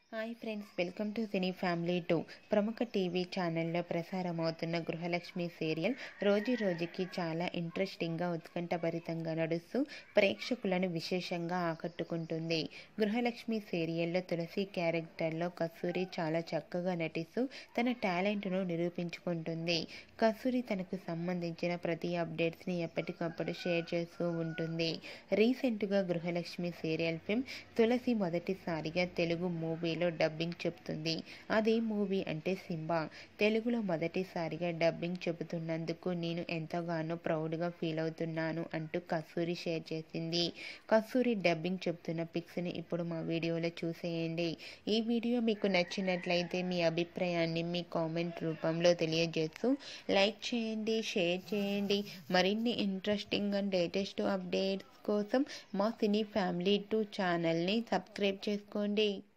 hi friends welcome to cine family two ప్రముఖ TV ఛానల్లో ప్రసారమవుతున్న గృహలక్ష్మి సీరియల్ రోజు రోజుకి చాలా ఇంట్రెస్టింగ్గా ఉత్కంఠభరితంగా నడుస్తూ ప్రేక్షకులను విశేషంగా ఆకట్టుకుంటుంది గృహలక్ష్మి సీరియల్లో తులసి క్యారెక్టర్లో కస్తూరి చాలా చక్కగా నటిస్తూ తన టాలెంట్ను నిరూపించుకుంటుంది కస్తూరి తనకు సంబంధించిన ప్రతి అప్డేట్స్ని ఎప్పటికప్పుడు షేర్ చేస్తూ ఉంటుంది రీసెంట్గా గృహలక్ష్మి సీరియల్ ఫిల్మ్ తులసి మొదటిసారిగా తెలుగు మూవీలో డబ్బింగ్ చెప్తుంది అదే మూవీ అంటే సింబా తెలుగులో మొదటిసారిగా డబ్బింగ్ చెబుతున్నందుకు నేను ఎంతగానో ప్రౌడ్గా ఫీల్ అవుతున్నాను అంటూ కస్తూరి షేర్ చేసింది కస్తూరి డబ్బింగ్ చెప్తున్న పిక్స్ని ఇప్పుడు మా వీడియోలో చూసేయండి ఈ వీడియో మీకు నచ్చినట్లయితే మీ అభిప్రాయాన్ని మీ కామెంట్ రూపంలో తెలియజేస్తూ లైక్ చేయండి షేర్ చేయండి మరిన్ని ఇంట్రెస్టింగ్ అండ్ లేటెస్ట్ అప్డేట్స్ కోసం మా సినీ ఫ్యామిలీ టూ ఛానల్ని సబ్స్క్రైబ్ చేసుకోండి